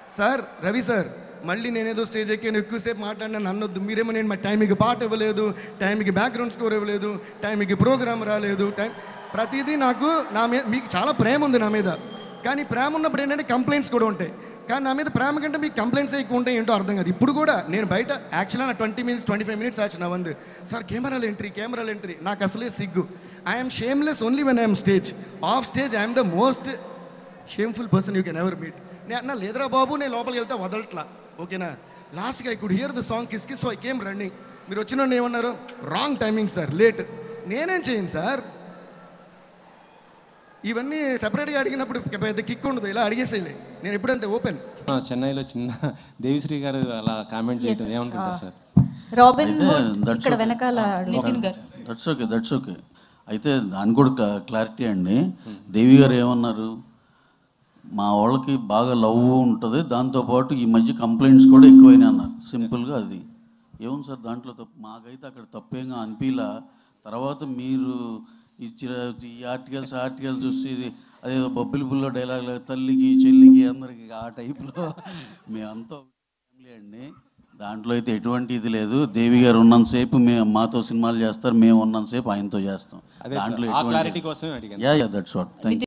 Sir Ravi sir మళ్ళీ నేనేదో stage ఎక్కి నేను ఎక్కువసేపు మాట్లాడినా నన్నొద్దు మీరేమో నేను మా టైంకి పాట ఇవ్వలేదు టైంకి బ్యాక్గ్రౌండ్ స్కోర్ ఇవ్వలేదు టైంకి ప్రోగ్రామ్ రాలేదు టైం ప్రతిదీ నాకు నా మీద మీకు చాలా ప్రేమ ఉంది నా మీద కానీ ప్రేమ ఉన్నప్పుడు ఏంటంటే కంప్లైంట్స్ కూడా ఉంటాయి కానీ నా మీద ప్రేమ కంటే మీకు కంప్లైంట్స్ ఎక్కువ ఉంటాయి ఏంటో అర్థం కాదు ఇప్పుడు కూడా నేను బయట యాక్చువల్గా నా twenty minutes twenty five minutes ఆచి నా వందు సార్ కెమెరాలు ఎంట్రీ కెమెరాలు ఎంట్రీ నాకు అసలే సిగ్గు I'm shameless only when I'm stage off stage I'm the most shameful person you can ever meet నేను అన్న లేదురా బాబు నేను లోపలికి వెళ్తే వదలట్లా ఓకేనా లాస్ట్గా I could hear the song kiss kiss I came running మీరు వచ్చిన వాడిని ఏమన్నారు రాంగ్ టైమింగ్ సార్ లేట్ నేనేం చేయను సార్ ఇవన్నీ సెపరేట్గా అడిగినప్పుడు పెద్ద కిక్ ఉండదు ఇలా అడిగేసేయలే నేను ఎప్పుడంతే ఓపెన్ ఆ, చెన్నైలో చిన్న దేవిశ్రీ గారు అలా కామెంట్ చేయడం ఏమనుకుంటారు సార్ రాబిన్ అయితే హుడ్ that's ఇక్కడ okay. వెనకాల దట్స్ ఓకే దట్స్ ఓకే అయితే దాని కూడా క్లారిటీ అండి దేవి గారు ఏమన్నారు మా వాళ్ళకి బాగా లవ్ ఉంటుంది దాంతోపాటు ఈ మధ్య కంప్లైంట్స్ కూడా ఎక్కువైనాయి అన్నారు సింపుల్గా అది ఏముంది సార్ దాంట్లో తప్పు మాకైతే అక్కడ తప్పేంగా అనిపించలా తర్వాత మీరు ఇచ్చిన ఈ ఆర్టికల్స్ ఆర్టికల్స్ చూసి ఇది అదేదో బొబ్బిలి బుల్లో డైలాగ్ తల్లికి చెల్లికి అందరికి ఆ టైప్లో మేమంతా ఫ్యామిలీ అండి దాంట్లో అయితే ఎటువంటి ఇది లేదు దేవి గారు ఉన్నంతసేపు మేము మాతో సినిమాలు చేస్తారు మేము ఉన్నంతసేపు ఆయనతో చేస్తాం అదే సార్, దాంట్లో ఆ ఎటువంటి- క్లారిటీ కోసమే అడిగాను yeah yeah that's what thank